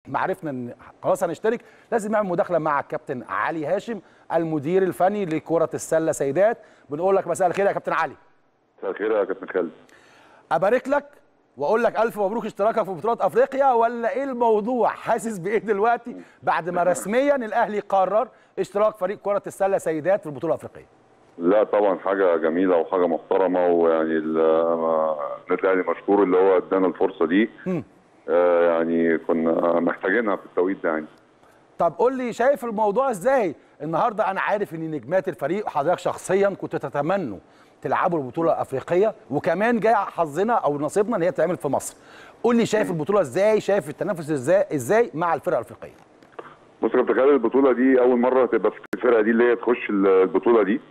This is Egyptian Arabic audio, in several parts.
ما عرفنا ان خلاص هنشترك لازم نعمل مداخله مع الكابتن علي هاشم المدير الفني لكره السله سيدات بنقول لك مساء الخير يا كابتن علي مساء الخير يا كابتن خالد ابارك لك واقول لك الف مبروك اشتراكك في بطولات افريقيا ولا ايه الموضوع حاسس بايه دلوقتي بعد ما رسميا الاهلي قرر اشتراك فريق كره السله سيدات في البطوله الافريقيه لا طبعا حاجه جميله وحاجه محترمه ويعني ال- النادي الاهلي مشكور اللي هو ادانا الفرصه دي آه يعني كنا محتاجينها في التوقيت ده يعني طب قول لي شايف الموضوع ازاي النهارده انا عارف ان نجمات الفريق حضرتك شخصيا كنت تتمنوا تلعبوا البطوله الافريقيه وكمان جاي حظنا او نصيبنا ان هي تتعمل في مصر قول لي شايف البطوله ازاي شايف التنافس ازاي ازاي مع الفرقه الافريقيه بص يا كابتن خالد البطوله دي اول مره تبقى في الفرقه دي اللي هي تخش البطوله دي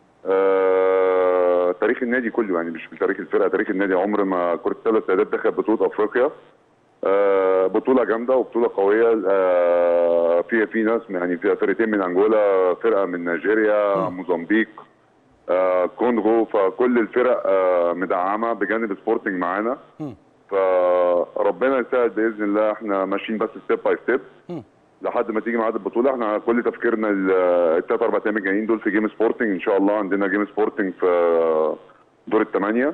آه تاريخ النادي كله يعني مش في تاريخ الفرقه تاريخ النادي عمر ما كره السله السيدات دخلت بطوله افريقيا آه بطوله جامده وبطوله قويه آه في في ناس يعني فيها فرقتين من انجولا فرقه من نيجيريا موزمبيق آه كونغو فكل الفرق آه مدعمه بجانب سبورتنج معانا فربنا يساعد باذن الله احنا ماشيين بس ستيب باي ستيب لحد ما تيجي ميعاد البطوله احنا كل تفكيرنا الثلاث اربع ايام الجايين دول في جيم سبورتنج ان شاء الله عندنا جيم سبورتنج في دور الثمانيه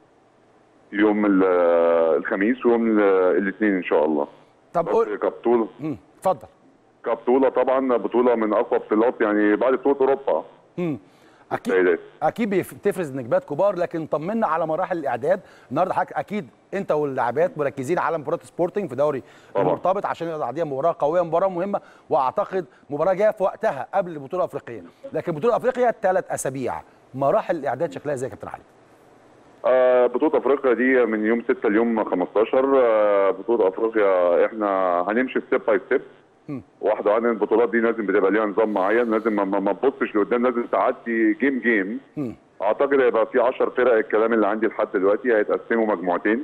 يوم ال- الخميس ويوم الاثنين ان شاء الله طب بس قول كبطوله مم، اتفضل كبطوله طبعا بطوله من اقوى بطولات يعني بعد بطوله اوروبا اكيد سيدات. اكيد بيف- بتفرز نجمات كبار لكن طمنا على مراحل الاعداد النهارده حضرتك اكيد انت واللاعبات مركزين على مباراه سبورتنج في دوري طبعا. المرتبط عشان يقدر عليها مباراه قويه مباراه مهمه واعتقد مباراه جايه في وقتها قبل البطوله الافريقيه لكن البطوله الافريقيه ثلاث اسابيع مراحل الاعداد شكلها ازاي يا كابتن علي آه، بطولة افريقيا دي من يوم 6 ليوم 15 آه، بطولة افريقيا احنا هنمشي ستيب باي ستيب واحدة واحدة البطولات دي لازم بتبقى ليها نظام معين لازم ما- ما ما تبصش لقدام لازم تعدي جيم جيم اعتقد هيبقى في 10 فرق الكلام اللي عندي لحد دلوقتي هيتقسموا مجموعتين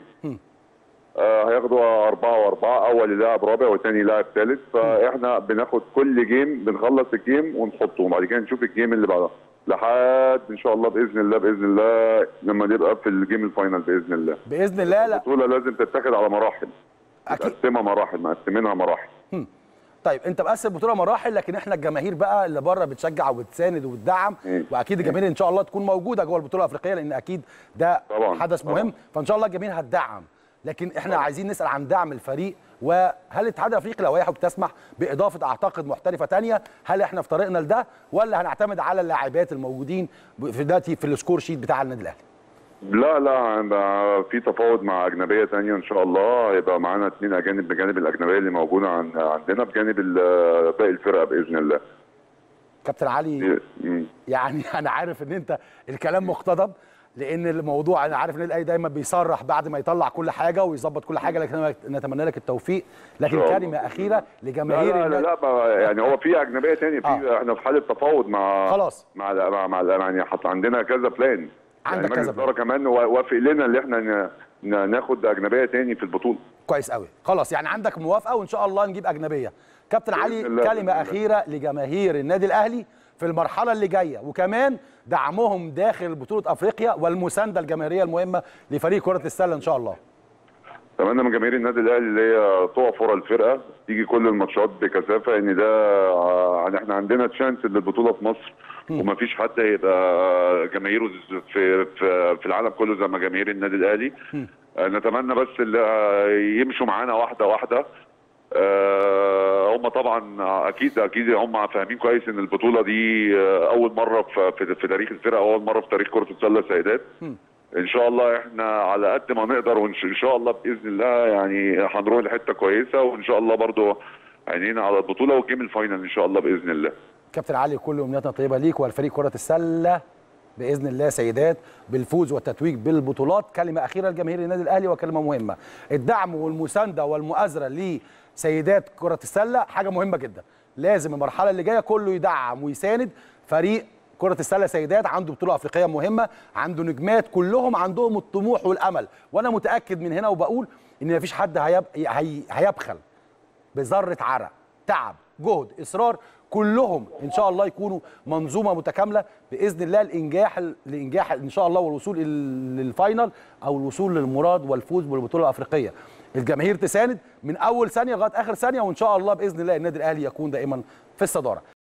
آه هياخدوا أربعة وأربعة أول لاعب رابع وتاني لاعب ثالث فإحنا بناخد كل جيم بنخلص الجيم ونحطه وبعد كده نشوف الجيم اللي بعدها لحد إن شاء الله بإذن الله بإذن الله لما نبقى في الجيم الفاينل بإذن الله باذن الله لا البطولة لازم تتاخد على مراحل اكيد مقسمة مراحل مقسمينها مراحل طيب انت مقسم البطوله مراحل لكن احنا الجماهير بقى اللي بره بتشجع وبتساند وبتدعم مم. واكيد الجماهير ان شاء الله تكون موجوده جوه البطوله الافريقيه لان اكيد ده طبعاً، حدث طبعاً. مهم فان شاء الله الجماهير هتدعم لكن احنا عايزين نسال عن دعم الفريق وهل الاتحاد الافريقي لوائحه بتسمح باضافه اعتقد محترفه تانية هل احنا في طريقنا لده ولا هنعتمد على اللاعبات الموجودين في دلوقتي في السكور شيت بتاع النادي الاهلي لا لا هيبقى في تفاوض مع اجنبيه تانية ان شاء الله هيبقى معانا اثنين اجانب بجانب الاجنبيه اللي موجوده عن عندنا بجانب ال- باقي الفرقه باذن الله كابتن علي مم. يعني انا عارف ان انت الكلام مقتضب لان الموضوع انا عارف ان الاهلي دايما بيصرح بعد ما يطلع كل حاجه ويظبط كل حاجه لكن أنا نتمنى لك التوفيق لكن إن شاء الله. كلمه اخيره لا لجماهير لا لا, النادي- لا ما- يعني هو في اجنبيه تانية في آه. احنا في حاله تفاوض مع خلاص. مع مع, مع يعني حط عندنا كذا بلان عندك يعني كذا مجلس بلان. الاداره كمان وا- وافق لنا ان احنا ن- ن- ناخد اجنبيه تاني في البطوله كويس قوي خلاص يعني عندك موافقه وان شاء الله نجيب اجنبيه كابتن علي بإذن الله، بإذن كلمه الله. اخيره لجماهير النادي الاهلي في المرحله اللي جايه وكمان دعمهم داخل بطوله افريقيا والمسانده الجماهيريه المهمه لفريق كره السله ان شاء الله اتمنى من جماهير النادي الاهلي اللي هي تقف ورا الفرقه تيجي كل الماتشات بكثافه ان ده ع- يعني احنا عندنا تشانس للبطوله في مصر ومفيش حد هيبقى جماهيره في في في العالم كله زي ما جماهير النادي الاهلي آه، نتمنى بس اللي آه، يمشوا معانا واحده واحده آه، هم طبعا اكيد اكيد هم فاهمين كويس ان البطوله دي آه، اول مره في في, في تاريخ الفرقه اول مره في تاريخ كره السله السيدات ان شاء الله احنا على قد ما نقدر وان ش- إن شاء الله باذن الله يعني هنروح لحته كويسه وان شاء الله برضو عينينا على البطوله والجيم الفاينل ان شاء الله باذن الله كابتن علي كل امنياتنا طيبه ليك ولفريق كره السله باذن الله سيدات بالفوز والتتويج بالبطولات كلمه اخيره لجماهير النادي الاهلي وكلمه مهمه الدعم والمسانده والمؤازره لسيدات كره السله حاجه مهمه جدا لازم المرحله اللي جايه كله يدعم ويساند فريق كرة السلة سيدات عنده بطولة أفريقية مهمة عنده نجمات كلهم عندهم الطموح والأمل وأنا متأكد من هنا وبقول إن مفيش حد هيب... هي... هيبخل بذره عرق تعب جهد اصرار كلهم ان شاء الله يكونوا منظومه متكامله باذن الله الانجاح الانجاح ان شاء الله والوصول ال- للفاينل او الوصول للمراد والفوز بالبطوله الافريقيه الجماهير تساند من اول ثانيه لغايه اخر ثانيه وان شاء الله باذن الله النادي الاهلي يكون دائما في الصداره